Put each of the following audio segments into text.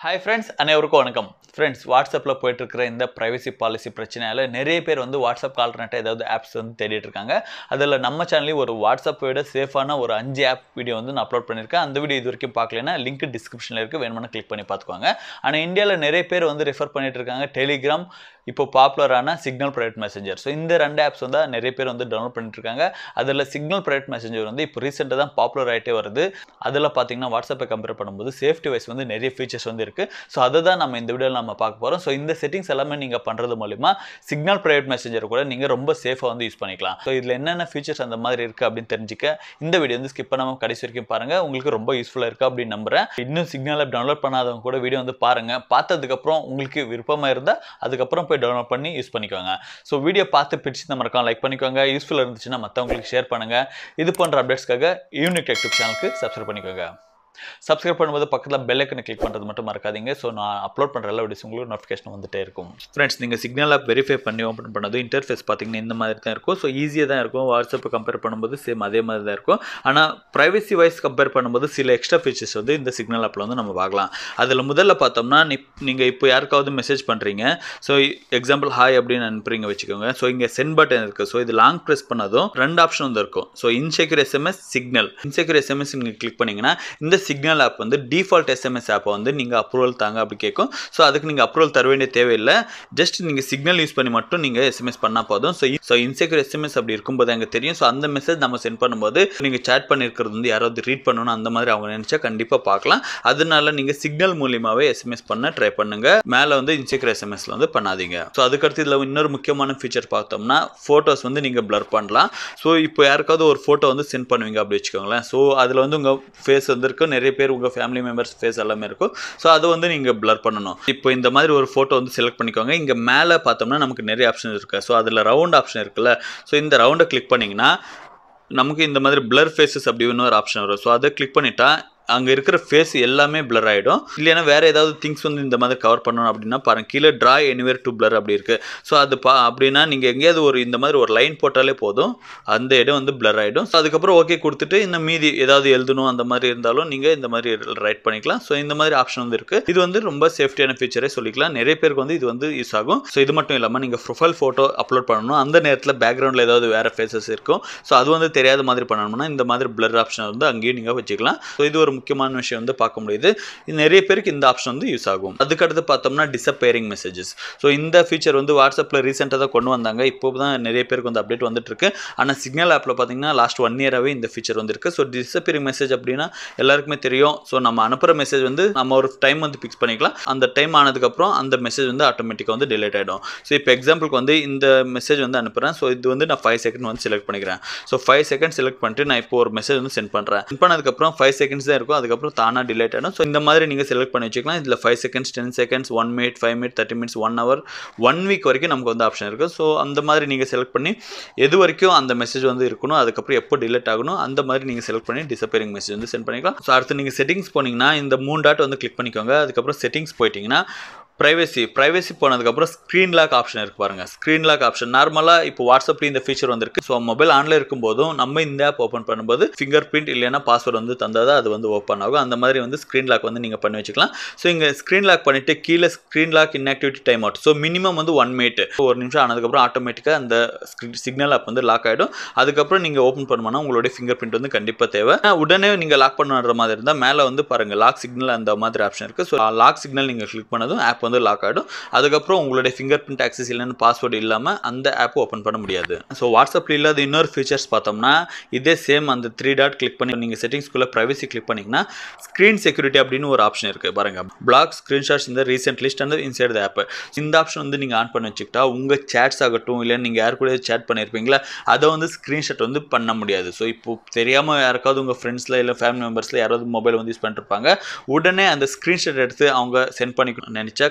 hi friends அனைவருக்கும் வணக்கம் friends வாட்ஸ்அப்பில் போயிட்டு இருக்கிற இந்த ப்ரைவசி பாலிசி பிரச்சனையால் நிறைய பேர் வந்து வாட்ஸ்அப் கால்நட்டை ஏதாவது ஆப்ஸ் வந்து தேடிட்டு இருக்காங்க அதில் நம்ம சேனல்லையும் ஒரு வாட்ஸ்அப்பை விட சேஃபான ஒரு அஞ்சு ஆப் வீடியோ வந்து நான் அப்லோட் பண்ணியிருக்கேன் அந்த வீடியோ இது வரைக்கும் பார்க்கலன்னா லிங்க் டிஸ்கிரிப்ஷனில் இருக்குது வேணுமானா கிளிக் பண்ணி பார்த்துக்கோங்க ஆனால் இந்தியாவில் நிறைய பேர் வந்து ரெஃபர் பண்ணிட்டு இருக்காங்க டெலிகிராம் இப்போ பாப்புலரான சிக்னல் ப்ரைவேட் மெசேஞ்சர் ஸோ இந்த ரெண்டு ஆப்ஸ் வந்து நிறைய பேர் வந்து டவுன்லோட் பண்ணிட்டு இருக்காங்க அதில் சிக்னல் ப்ரைவேட் மெசேஞ்சர் வந்து இப்போ ரீசெண்டாக தான் பாப்புலர் ஆகிட்டே வருது அதில் பார்த்தீங்கன்னா வாட்ஸ்அப்பை கம்பேர் பண்ணும்போது சேஃப்டி வைஸ் வந்து நிறைய ஃபீச்சர்ஸ் வந்து இருக்குது ஸோ அதை தான் நம்ம இந்த வீடியோவில் நம்ம பார்க்க போகிறோம் ஸோ இந்த செட்டிங்ஸ் எல்லாமே நீங்கள் பண்ணுறது மூலிமா சிக்னல் ப்ரைவேட் மெசேஞ்சர் கூட நீங்கள் ரொம்ப சேஃபாக வந்து யூஸ் பண்ணிக்கலாம் ஸோ இதில் என்னென்ன ஃபீச்சர்ஸ் அந்த மாதிரி இருக்குது அப்படின்னு தெரிஞ்சுக்க இந்த வீடியோ வந்து ஸ்கிப் பண்ணாமல் கடைசி வரைக்கும் பாருங்கள் உங்களுக்கு ரொம்ப யூஸ்ஃபுல்லாக இருக்குது அப்படின்னு நம்புறேன் இன்னும் சிக்னல் ஆப் டவுன்லோட் பண்ணாதவங்க கூட வீடியோ வந்து பாருங்கள் பார்த்ததுக்கப்புறம் உங்களுக்கு விருப்பமாக இருந்தால் அதுக்கப்புறம் போய் டவுன்லோட் பண்ணி யூஸ் பண்ணிக்கோங்க ஸோ வீடியோ பார்த்து பிடிச்சி மறக்காம லைக் பண்ணிக்கோங்க யூஸ்ஃபுல்லாக இருந்துச்சுன்னா மற்றவங்களுக்கு ஷேர் பண்ணுங்கள் இது போன்ற அப்டேட்ஸ்க்காக யூனிக் டெக்டிவ் சேனலுக்கு சப்ஸ்கிரைப் பண்ணிக்கோங்க சப்ஸ்கிரைப் பண்ணும்போது பக்கத்தில் பெல் ஐக்கனை கிளிக் பண்ணுறது மட்டும் மறக்காதீங்க ஸோ நான் அப்லோட் பண்ணுற எல்லா வீடியோஸ் உங்களுக்கு நோட்டிஃபிகேஷன் வந்துட்டே இருக்கும் ஃப்ரெண்ட்ஸ் நீங்கள் சிக்னல் ஆப் வெரிஃபை பண்ணி ஓப்பன் பண்ணது இன்டர்ஃபேஸ் பார்த்தீங்கன்னா இந்த மாதிரி தான் இருக்கும் ஸோ ஈஸியாக தான் இருக்கும் வாட்ஸ்அப்பை கம்பேர் பண்ணும்போது சேம் அதே மாதிரி தான் இருக்கும் ஆனால் ப்ரைவசி வைஸ் கம்பேர் பண்ணும்போது சில எக்ஸ்ட்ரா ஃபீச்சர்ஸ் வந்து இந்த சிக்னல் ஆப்பில் வந்து நம்ம பார்க்கலாம் அதில் முதல்ல பார்த்தோம்னா நீங்கள் இப்போ யாருக்காவது மெசேஜ் பண்ணுறீங்க ஸோ எக்ஸாம்பிள் ஹாய் அப்படின்னு அனுப்புறீங்க வச்சுக்கோங்க ஸோ இங்கே சென்ட் பட்டன் இருக்குது ஸோ இது லாங் ப்ரெஸ் பண்ணதும் ரெண்டு ஆப்ஷன் வந்து இருக்கும் so insecure SMS signal insecure SMS நீங்கள் கிளிக் பண்ணிங்கன்னா இந்த சிக்னல் ஆப் வந்து டிஃபால்ட் எஸ்எம்எஸ் ஆப்பை வந்து நீங்கள் அப்ரூவல் தாங்க அப்படி கேட்கும் ஸோ அதுக்கு நீங்கள் அப்ரூவல் தர வேண்டிய தேவையில்லை ஜஸ்ட் நீங்கள் சிக்னல் யூஸ் பண்ணி மட்டும் நீங்கள் எஸ்எம்எஸ் பண்ணால் போதும் ஸோ ஸோ இன்செக்யூர் எஸ்எம்எஸ் அப்படி இருக்கும்போது அங்கே தெரியும் ஸோ அந்த மெசேஜ் நம்ம சென்ட் பண்ணும்போது நீங்கள் சேட் பண்ணியிருக்கிறது வந்து யாராவது ரீட் பண்ணணும் அந்த மாதிரி அவங்க நினச்சா கண்டிப்பாக பார்க்கலாம் அதனால நீங்கள் சிக்னல் மூலியமாகவே எஸ்எம்எஸ் பண்ண ட்ரை பண்ணுங்க மேலே வந்து இன்செக்யூர் எஸ்எம்எஸ்ல வந்து பண்ணாதீங்க ஸோ அதுக்கடுத்து இதில் இன்னொரு முக்கியமான ஃபீச்சர் பார்த்தோம்னா ஃபோட்டோஸ் வந்து நீங்கள் பிளர் பண்ணலாம் ஸோ இப்போ யாருக்காவது ஒரு ஃபோட்டோ வந்து சென்ட் பண்ணுவீங்க அப்படி வச்சுக்கோங்களேன் ஸோ அதில் வந்து உங்கள் ஃபேஸ் வந்து இருக்கும் நிறைய பேர் உங்கள் ஃபேமிலி மெம்பர்ஸ் ஃபேஸ் எல்லாமே இருக்கும் ஸோ அதை வந்து நீங்கள் பிளர் பண்ணணும் இப்போ இந்த மாதிரி ஒரு ஃபோட்டோ வந்து செலக்ட் பண்ணிக்கோங்க இங்கே மேலே பார்த்தோம்னா நமக்கு நிறைய ஆப்ஷன் இருக்குது ஸோ அதில் ரவுண்ட் ஆப்ஷன் இருக்குல்ல ஸோ இந்த ரவுண்டை கிளிக் பண்ணிங்கன்னா நமக்கு இந்த மாதிரி பிளர் ஃபேஸஸ் அப்படி இன்னொரு ஆப்ஷன் வரும் ஸோ அதை கிளிக் பண்ணிட்டா அங்கே இருக்கிற ஃபேஸ் எல்லாமே பிளர் ஆகிடும் இல்லைன்னா வேறு ஏதாவது திங்ஸ் வந்து இந்த மாதிரி கவர் பண்ணணும் அப்படின்னா பாருங்கள் கீழே ட்ரா எனிவேர் டு பிளர் அப்படி இருக்குது ஸோ அது பா அப்படின்னா நீங்கள் எங்கேயாவது ஒரு இந்த மாதிரி ஒரு லைன் போட்டாலே போதும் அந்த இடம் வந்து பிளர் ஆகிடும் ஸோ அதுக்கப்புறம் ஓகே கொடுத்துட்டு இந்த மீதி ஏதாவது எழுதணும் அந்த மாதிரி இருந்தாலும் நீங்கள் இந்த மாதிரி ரைட் பண்ணிக்கலாம் ஸோ இந்த மாதிரி ஆப்ஷன் வந்து இருக்குது இது வந்து ரொம்ப சேஃப்டியான ஃபீச்சரே சொல்லிக்கலாம் நிறைய பேருக்கு வந்து இது வந்து யூஸ் ஆகும் ஸோ இது மட்டும் இல்லாமல் நீங்கள் ப்ரொஃபைல் ஃபோட்டோ அப்லோட் பண்ணணும் அந்த நேரத்தில் பேக்ரவுண்டில் ஏதாவது வேறு ஃபேஸஸ் இருக்கும் ஸோ அது வந்து தெரியாத மாதிரி பண்ணணும்னா இந்த மாதிரி பிளர் ஆப்ஷன் வந்து அங்கேயும் நீங்கள் வச்சுக்கலாம் ஸோ இது ஒரு முக்கியமான விஷயம் வந்து பார்க்க முடியுது இது நிறைய பேருக்கு இந்த ஆப்ஷன் வந்து யூஸ் ஆகும் அதுக்கடுத்து பார்த்தோம்னா டிசப்பேரிங் மெசேஜஸ் ஸோ இந்த ஃபீச்சர் வந்து வாட்ஸ்அப்பில் ரீசெண்டாக தான் கொண்டு வந்தாங்க இப்போ தான் நிறைய பேருக்கு வந்து அப்டேட் வந்துட்டு இருக்கு ஆனால் சிக்னல் ஆப்பில் பார்த்தீங்கன்னா லாஸ்ட் ஒன் இயராகவே இந்த ஃபீச்சர் வந்துருக்கு ஸோ டிசப்பேரிங் மெசேஜ் அப்படின்னா எல்லாருக்குமே தெரியும் ஸோ நம்ம அனுப்புகிற மெசேஜ் வந்து நம்ம ஒரு டைம் வந்து ஃபிக்ஸ் பண்ணிக்கலாம் அந்த டைம் ஆனதுக்கப்புறம் அந்த மெசேஜ் வந்து ஆட்டோமேட்டிக்காக வந்து டிலேட் ஆகிடும் ஸோ இப்போ எக்ஸாம்பிளுக்கு வந்து இந்த மெசேஜ் வந்து அனுப்புகிறேன் ஸோ இது வந்து நான் ஃபைவ் செகண்ட் வந்து செலக்ட் பண்ணிக்கிறேன் ஸோ ஃபைவ் செகண்ட் செலக்ட் பண்ணிட்டு நான் இப்போ ஒரு மெசேஜ் வந்து சென்ட் பண்ணுறேன் சென்ட் பண்ணதுக்கப்புறம் ஃபைவ் செகண்ட்ஸ் தான் இருக்கும் அதுக்கப்புறம் தானாக டிலேட் ஆகிடும் ஸோ இந்த மாதிரி நீங்கள் செலக்ட் பண்ணி வச்சுக்கலாம் இதில் five seconds ten seconds one minute five minute thirty minutes one hour one week வரைக்கும் நமக்கு வந்து ஆப்ஷன் இருக்குது ஸோ அந்த மாதிரி நீங்கள் செலக்ட் பண்ணி எது வரைக்கும் அந்த மெசேஜ் வந்து இருக்கணும் அதுக்கப்புறம் எப்போ டிலேட் ஆகணும் அந்த மாதிரி நீங்கள் செலக்ட் பண்ணி டிசப்பேரிங் மெசேஜ் வந்து சென்ட் பண்ணிக்கலாம் ஸோ அடுத்து நீங்கள் செட்டிங்ஸ் போனீங்கன்னா இந்த மூணு டாட் வந்து கிளிக் பண்ணிக்கோங்க அதுக்கப்புறம் செட்டிங்ஸ் போயிட்டீங்கன்னா ப்ரைவசி ப்ரைவசி போனதுக்கப்புறம் ஸ்க்ரீன் லாக் ஆப்ஷன் இருக்குது பாருங்கள் ஸ்க்ரீன் லாக் ஆப்ஷன் நார்மலாக இப்போ வாட்ஸ்அப்லேயும் இந்த ஃபீச்சர் வந்திருக்கு ஸோ மொபைல் ஆனில் இருக்கும்போதும் நம்ம இந்த ஆப் ஓப்பன் பண்ணும்போது ஃபிங்கர் பிரிண்ட் இல்லைன்னா பாஸ்வேர்டு வந்து தந்தால் தான் அது வந்து ஓப்பன் ஆகும் அந்த மாதிரி வந்து ஸ்க்ரீன் லாக் வந்து நீங்கள் பண்ணி வச்சுக்கலாம் ஸோ இங்கே ஸ்க்ரீன் லாக் பண்ணிவிட்டு கீழே screen lock inactivity time out so minimum வந்து ஒன் மினிட் ஒரு நிமிஷம் ஆனதுக்கப்புறம் ஆட்டோமேட்டிக்காக அந்த சிக்னல் ஆப் வந்து லாக் ஆகிடும் அதுக்கப்புறம் நீங்கள் ஓப்பன் பண்ணணும்னா உங்களுடைய ஃபிங்கர் பிரிண்ட் வந்து கண்டிப்பாக தேவை உடனே நீங்கள் லாக் பண்ணுற மாதிரி இருந்தால் மேலே வந்து பாருங்கள் லாக் சிக்னல் அந்த மாதிரி ஆப்ஷன் இருக்குது ஸோ லாக் சிக்னல் நீங்கள் கிளிக் பண்ணதும் ஆப் வந்து லாக் ஆகிடும் அதுக்கப்புறம் உங்களுடைய ஃபிங்கர் பிரிண்ட் ஆக்சஸ் இல்லைன்னு பாஸ்வேர்டு இல்லாமல் அந்த ஆப் ஓப்பன் பண்ண முடியாது ஸோ வாட்ஸ்அப்பில் இல்லாத இன்னொரு ஃபீச்சர்ஸ் பார்த்தோம்னா இதே சேம் அந்த த்ரீ டாட் கிளிக் பண்ணி நீங்கள் செட்டிங்ஸ்குள்ளே ப்ரைவசி கிளிக் பண்ணிங்கன்னா ஸ்க்ரீன் செக்யூரிட்டி அப்படின்னு ஒரு ஆப்ஷன் இருக்குது பாருங்க பிளாக் ஸ்க்ரீன்ஷாட்ஸ் இந்த ரீசெண்ட் லிஸ்ட் அந்த இன்சைட் த ஆப் இந்த ஆப்ஷன் வந்து நீங்கள் ஆன் பண்ணி வச்சுக்கிட்டா உங்கள் சேட்ஸ் ஆகட்டும் இல்லை நீங்கள் யார் கூட சேட் பண்ணியிருப்பீங்களா அதை வந்து ஸ்க்ரீன்ஷாட் வந்து பண்ண முடியாது ஸோ இப்போ தெரியாமல் யாருக்காவது உங்கள் ஃப்ரெண்ட்ஸில் இல்லை ஃபேமிலி மெம்பர்ஸில் யாராவது மொபைல் வந்து யூஸ் பண்ணிருப்பாங்க உடனே அந்த ஸ்க்ரீன்ஷாட் எடுத்து அவங்க சென்ட் பண்ணிக்கணும்னு நினச்சா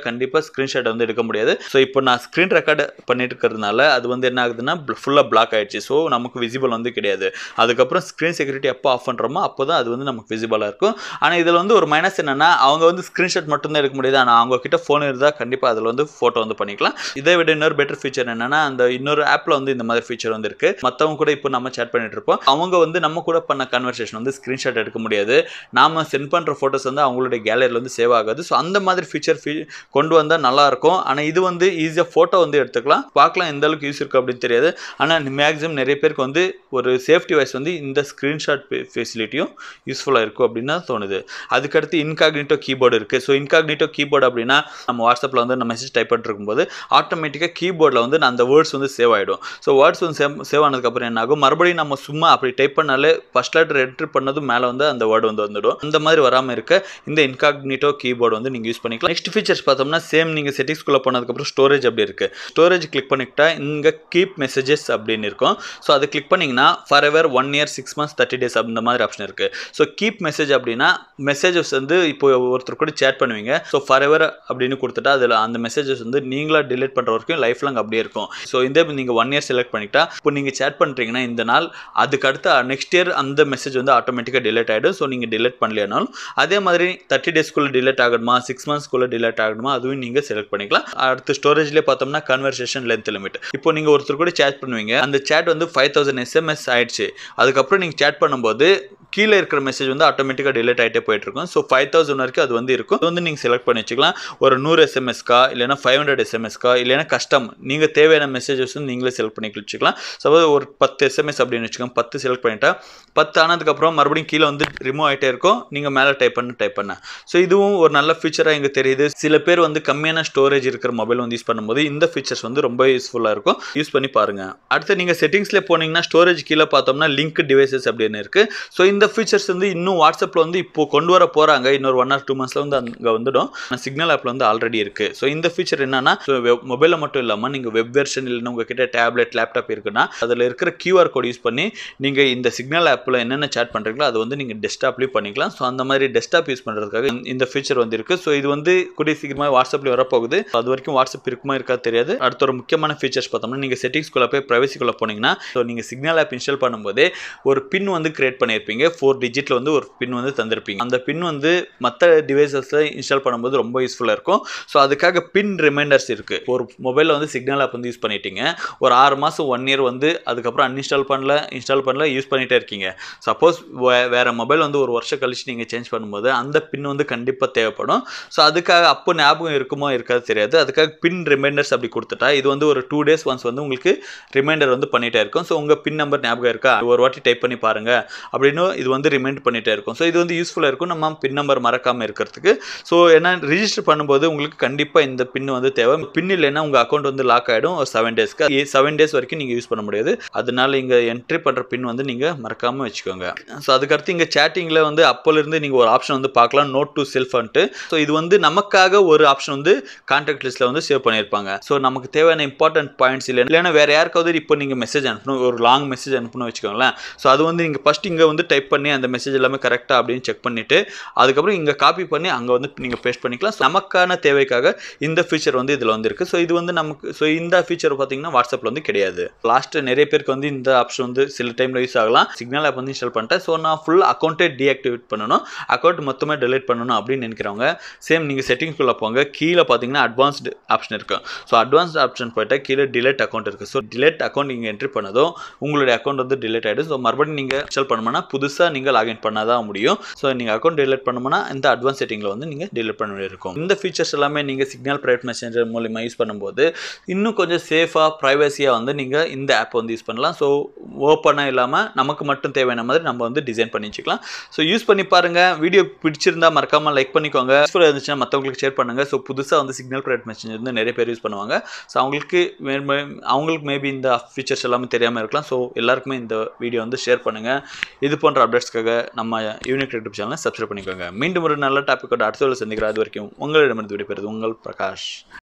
கண்டிப்பாக ஸ்க்ரீன்ஷாட் வந்து எடுக்க முடியாது ஸோ இப்போ நான் ஸ்க்ரீன் ரெக்கார்டு பண்ணிட்டு இருக்கிறதுனால அது வந்து என்ன ஆகுதுன்னா ஃபுல்லாக பிளாக் ஆயிடுச்சு ஸோ நமக்கு விசிபிள் வந்து கிடையாது அதுக்கப்புறம் ஸ்க்ரீன் செக்யூரிட்டி எப்போ ஆஃப் பண்ணுறோமோ அப்போ தான் அது வந்து நமக்கு விசிபிளாக இருக்கும் ஆனால் இதில் வந்து ஒரு மைனஸ் என்னன்னா அவங்க வந்து ஸ்க்ரீன்ஷாட் மட்டும்தான் எடுக்க முடியுது ஆனால் அவங்க கிட்ட ஃபோன் இருந்தால் கண்டிப்பாக அதில் வந்து ஃபோட்டோ வந்து பண்ணிக்கலாம் இதை விட இன்னொரு பெட்டர் ஃபீச்சர் என்னன்னா அந்த இன்னொரு ஆப்பில் வந்து இந்த மாதிரி ஃபீச்சர் வந்து இருக்கு மற்றவங்க கூட இப்போ நம்ம சேட் பண்ணிட்டு இருப்போம் அவங்க வந்து நம்ம கூட பண்ண கன்வர்சேஷன் வந்து ஸ்க்ரீன்ஷாட் எடுக்க முடியாது நாம சென்ட் பண்ணுற ஃபோட்டோஸ் வந்து அவங்களுடைய கேலரியில் வந்து சேவ் ஆகாது ஸோ அந்த மாதிரி ஃபீச்சர் கொண்டு வந்தால் நல்லா இருக்கும் ஆனால் இது வந்து ஈஸியாக ஃபோட்டோ வந்து எடுத்துக்கலாம் பார்க்கலாம் எந்த அளவுக்கு யூஸ் இருக்கு அப்படின்னு தெரியாது ஆனால் மேக்ஸிமம் நிறைய பேருக்கு வந்து ஒரு சேஃப்டி வைஸ் வந்து இந்த ஸ்க்ரீன்ஷாட் ஃபெசிலிட்டியும் யூஸ்ஃபுல்லாக இருக்கும் அப்படின்னு தான் தோணுது அதுக்கடுத்து இன்காக்னிட்டோ கீபோர்டு இருக்குது ஸோ இன்காக்னிட்டோ கீபோர்டு அப்படின்னா நம்ம வாட்ஸ்அப்பில் வந்து நம்ம மெசேஜ் டைப் பண்ணிட்டு இருக்கும்போது ஆட்டோமேட்டிக்காக கீபோர்டில் வந்து அந்த வேர்ட்ஸ் வந்து சேவ் ஆகிடும் ஸோ வேர்ட்ஸ் வந்து சேவ் சேவ் ஆனதுக்கப்புறம் என்ன ஆகும் மறுபடியும் நம்ம சும்மா அப்படி டைப் பண்ணாலே ஃபஸ்ட் லெட்டர் என்ட்ரி பண்ணதும் மேலே வந்து அந்த வேர்டு வந்து வந்துடும் அந்த மாதிரி வராமல் இருக்க இந்த இன்காக்னிட்டோ கீபோர்டு வந்து நீங்கள் யூஸ் பண்ணிக்கலாம் நெக்ஸ்ட் ஃபீச்சர்ஸ் பார்த்தோம்னா சேம் நீங்கள் செட்டிங்ஸ்குள்ளே போனதுக்கப்புறம் ஸ்டோரேஜ் அப்படி இருக்குது ஸ்டோரேஜ் கிளிக் பண்ணிக்கிட்டா இங்கே கீப் மெசேஜஸ் அப்படின்னு இருக்கும் ஸோ அதை கிளிக் பண்ணிங்கன்னா forever one year six months thirty days அந்த மாதிரி ஆப்ஷன் இருக்குது ஸோ கீப் மெசேஜ் அப்படின்னா மெசேஜஸ் வந்து இப்போ ஒருத்தர் கூட சேட் பண்ணுவீங்க ஸோ ஃபார் எவர் அப்படின்னு கொடுத்துட்டா அதில் அந்த மெசேஜஸ் வந்து நீங்களாக டிலீட் பண்ணுற வரைக்கும் லைஃப் லாங் அப்படியே இருக்கும் ஸோ இந்த நீங்கள் ஒன் இயர் செலக்ட் பண்ணிட்டா இப்போ நீங்கள் சேட் பண்ணுறீங்கன்னா இந்த நாள் அதுக்கு அடுத்து நெக்ஸ்ட் இயர் அந்த மெசேஜ் வந்து ஆட்டோமேட்டிக்காக டிலீட் ஆகிடும் ஸோ நீங்கள் டிலீட் பண்ணலையானாலும் அதே மாதிரி தேர்ட்டி டேஸ்க்குள்ளே டிலீட் ஆகணுமா சிக்ஸ் மந்த்ஸ்க்குள்ளே டிலீட் ஆகணுமா அதுவும் நீங்கள் செலக்ட் பண்ணிக்கலாம் அடுத்து ஸ்டோரேஜ்லேயே பார்த்தோம்னா கன்வர்சேஷன் லென்த் லிமிட் இப்போ நீங்கள் ஒருத்தர் கூட சேட் பண்ணுவீங்க அந்த சேட் வந்து ஃபைவ் தௌசண்ட் எஸ்எம்எஸ் ஆயிடுச்சு அதுக்கப்புறம் நீங்கள் சேட் பண்ணும்போது கீழே இருக்கிற மெசேஜ் வந்து ஆட்டோமேட்டிக்காக டிலீட் ஆகிட்டே போயிட்டு இருக்கும் ஸோ ஃபைவ் தௌசண்ட் வரைக்கும் அது வந்து இருக்கும் அது வந்து நீங்கள் செலக்ட் பண்ணி வச்சுக்கலாம் ஒரு நூறு எஸ்எம்எஸ்க்கா இல்லைனா ஃபைவ் ஹண்ட்ரட் எஸ்எம்எஸ்க்கா இல்லைனா கஸ்டம் நீங்கள் தேவையான மெசேஜஸ் வந்து நீங்களே செலக்ட் பண்ணி வச்சுக்கலாம் சப்போஸ் ஒரு பத்து எஸ்எம்எஸ் அப்படின்னு வச்சுக்கோங்க பத்து செலக்ட் பண்ணிட்டா பத்து ஆனதுக்கப்புறம் மறுபடியும் கீழே வந்து ரிமூவ் ஆகிட்டே இருக்கும் நீங்கள் மேலே டைப் பண்ண டைப் பண்ண ஸோ இதுவும் ஒரு நல்ல ஃபீச்சராக எங்களுக்கு தெரியுது சில பேர் வந்து கம்மியான ஸ்டோரேஜ் இருக்கிற மொபைல் வந்து யூஸ் பண்ணும்போது இந்த ஃபீச்சர்ஸ் வந்து ரொம்ப யூஸ்ஃபுல்லாக இருக்கும் யூஸ் பண்ணி பாருங்கள் அடுத்து நீங்கள் செட்டிங்ஸ்லேயே போனீங்கன்னா ஸ்டோரேஜ் கீழே பார்த்தோம்னா லிங்க் டிவைசஸ் அப்படின்னு இருக்குது ஸோ இந்த ஃபீச்சர்ஸ் வந்து இன்னும் வாட்ஸ்அப்பில் வந்து இப்போ கொண்டு வர போகிறாங்க இன்னொரு ஒன் ஆர் டூ மந்த்ஸில் வந்து அங்கே வந்துடும் சிக்னல் ஆப்பில் வந்து ஆல்ரெடி இருக்குது ஸோ இந்த ஃபீச்சர் என்னன்னா மொபைலில் மட்டும் இல்லாமல் நீங்கள் வெப் வெர்ஷன் இல்லைன்னா உங்ககிட்ட டேப்லெட் லேப்டாப் இருக்குன்னா அதில் இருக்கிற கியூஆர் கோட் யூஸ் பண்ணி நீங்கள் இந்த சிக்னல் ஆப்பில் என்னென்ன சேட் பண்ணுறீங்களோ அதை வந்து நீங்கள் டெஸ்க்டாப்லேயும் பண்ணிக்கலாம் ஸோ அந்த மாதிரி டெஸ்க்டாப் யூஸ் பண்ணுறதுக்காக இந்த ஃபீச்சர் வந்து இருக்குது ஸோ இது வந்து கூடிய சீக்கிரமாக வாட்ஸ்அப்பில் வரப்போகுது அது வரைக்கும் வாட்ஸ்அப் இருக்குமா இருக்கா தெரியாது அடுத்த ஒரு முக்கியமான ஃபீச்சர்ஸ் பார்த்தோம்னா நீங்கள் செட்டிங்ஸ்குள்ளே போய் ப்ரைவசிக்குள்ளே போனீங்கன்னா ஸோ நீங்கள் சிக்னல் ஆப் இன்ஸ்டால் பண்ணும்போதே ஒரு பின் வந்து கிரியேட் பண்ணியிருப்பீங்க ஃபோர் டிஜிட்டில் வந்து ஒரு பின் வந்து தந்திருப்பீங்க அந்த பின் வந்து மற்ற டிவைசஸில் இன்ஸ்டால் பண்ணும்போது ரொம்ப யூஸ்ஃபுல்லாக இருக்கும் ஸோ அதுக்காக பின் ரிமைண்டர்ஸ் இருக்குது ஒரு மொபைலில் வந்து சிக்னல் ஆப் வந்து யூஸ் பண்ணிட்டீங்க ஒரு ஆறு மாதம் ஒன் இயர் வந்து அதுக்கப்புறம் அன்இன்ஸ்டால் பண்ணல இன்ஸ்டால் பண்ணல யூஸ் பண்ணிகிட்டே இருக்கீங்க சப்போஸ் வேறு மொபைல் வந்து ஒரு வருஷம் கழிச்சு நீங்கள் சேஞ்ச் பண்ணும்போது அந்த பின் வந்து கண்டிப்பாக தேவைப்படும் ஸோ அதுக்காக அப்போ ஞாபகம் இருக்குமோ இருக்காது தெரியாது அதுக்காக பின் ரிமைண்டர்ஸ் அப்படி கொடுத்துட்டா இது வந்து ஒரு டூ டேஸ் ஒன்ஸ் வந்து உங்களுக்கு ரிமைண்டர் வந்து பண்ணிகிட்டே இருக்கும் ஸோ உங்கள் பின் நம்பர் ஞாபகம் இருக்கா ஒரு வாட்டி டைப் பண்ணி பாருங்கள் அப்படின்னு இது வந்து ரிமைண்ட் பண்ணிகிட்டே இருக்கும் ஸோ இது வந்து யூஸ்ஃபுல்லாக இருக்கும் நம்ம பின் நம்பர் மறக்காமல் இருக்கிறதுக்கு ஸோ ஏன்னா ரிஜிஸ்டர் பண்ணும்போது உங்களுக்கு கண்டிப்பாக இந்த பின் வந்து தேவை பின் இல்லைன்னா உங்கள் அக்கௌண்ட் வந்து லாக் ஆகிடும் ஒரு செவன் டேஸ்க்கு செவன் டேஸ் வரைக்கும் நீங்கள் யூஸ் பண்ண முடியாது அதனால இங்கே என்ட்ரி பண்ணுற பின் வந்து நீங்கள் மறக்காமல் வச்சுக்கோங்க ஸோ அதுக்கடுத்து இங்கே சேட்டிங்கில் வந்து அப்போலேருந்து நீங்கள் ஒரு ஆப்ஷன் வந்து பார்க்கலாம் நோட் டு செல்ஃப்ன்ட்டு ஸோ இது வந்து நமக்காக ஒரு ஆப்ஷன் வந்து கான்டாக்ட் லிஸ்ட்டில் வந்து சேவ் பண்ணியிருப்பாங்க ஸோ நமக்கு தேவையான இம்பார்ட்டன்ட் பாயிண்ட்ஸ் இல்லை இல்லைன்னா வேறு யாருக்காவது இப்போ நீங்கள் மெசேஜ் அனுப்பணும் ஒரு லாங் மெசேஜ் அனுப்பணும் வச்சுக்கோங்களேன் ஸோ அது வந்து நீங்கள் ஃபஸ்ட் இங்கே வந்து டைப் பண்ணி அந்த மெசேஜ் எல்லாமே கரெக்டாக அப்படின்னு செக் பண்ணிவிட்டு அதுக்கப்புறம் இங்கே காப்பி பண்ணி அங்கே வந்து நீங்கள் பேஸ்ட் பண்ணிக்கலாம் So, நமக்கான தேவைக்காக இந்த ஃபீச்சர் வந்து இதில் வந்து இருக்குது ஸோ இது வந்து நமக்கு ஸோ இந்த ஃபீச்சர் பார்த்தீங்கன்னா வாட்ஸ்அப்பில் வந்து கிடையாது லாஸ்ட் நிறைய பேருக்கு வந்து இந்த ஆப்ஷன் வந்து சில டைமில் யூஸ் ஆகலாம் சிக்னல் ஆப் வந்து இன்ஸ்டால் பண்ணிட்டேன் ஸோ நான் ஃபுல் அக்கௌண்ட்டே டீஆக்டிவேட் பண்ணணும் அக்கௌண்ட் மொத்தமாக delete பண்ணணும் அப்படின்னு நினைக்கிறவங்க சேம் நீங்கள் செட்டிங்ஸ்குள்ளே போங்க கீழே பார்த்தீங்கன்னா அட்வான்ஸ்டு ஆப்ஷன் இருக்கும் ஸோ அட்வான்ஸ்ட் ஆப்ஷன் போயிட்டா கீழே டிலேட் அக்கௌண்ட் இருக்குது ஸோ டிலேட் அக்கௌண்ட் நீங்கள் என்ட்ரி பண்ணதும் உங்களுடைய அக்கௌண்ட் வந்து டிலேட் ஆகிடும் ஸோ மறுபடியும் நீங்கள் இன்ஸ்டால் பண்ணணும்னா புதுசாக நீங்கள் லாகின் பண்ணால் தான் முடியும் ஸோ நீங்கள் அக்கௌண்ட் டிலேட் பண்ணணும்னா இந்த அட்வான்ஸ் செட்டிங்கில் வந்து நீங்கள் டிலேட் பண்ண வேண்டியிருக்கும் இந்த ஃபீச்சர்ஸ் எல்லாமே நீங்கள் சிக்னல் ப்ரைவேட் மெசேஞ்சர் மூலிமா யூஸ் பண்ணும்போது இன்னும் கொஞ்சம் சேஃபாக ப்ரைவசியாக வந்து நீங்கள் இந்த ஆப் வந்து யூஸ் பண்ணலாம் ஸோ ஓப்பனாக இல்லாமல் நமக்கு மட்டும் தேவையான மாதிரி நம்ம வந்து டிசைன் பண்ணி வச்சுக்கலாம் ஸோ யூஸ் பண்ணி பாருங்கள் வீடியோ பிடிச்சிருந்தா மறக்காமல் லைக் பண்ணிக்கோங்க யூஸ்ஃபுல்லாக இருந்துச்சுன்னா மற்றவங்களுக்கு ஷேர் பண்ணுங்கள் ஸோ புதுசாக வந்து சிக்னல் ப்ரைவேட் மெசேஞ்சர் வந்து நிறைய பேர் யூஸ் பண்ணுவாங்க ஸோ அவங்களுக்கு மே- மே- அவங்களுக்கு மேபி இந்த ஃபீச்சர்ஸ் எல்லாமே தெரியாமல் இருக்கலாம் ஸோ எல்லாருக்குமே இந்த வீடியோ வந்து ஷேர் பண்ணுங்கள் இது போன்ற அப்டேட்ஸ்க்காக நம்ம யூனிக் யூடியூப் சேனலை சப்ஸ்கிரைப் பண்ணிக்கோங்க மீண்டும் ஒரு நல்ல டாப்பிக்கோட அடுத்த வேலை சந்திக்கிற அது வரைக்கும் உங்களிடமிருந்து விடைபெறுது உங்கள் பிரகாஷ்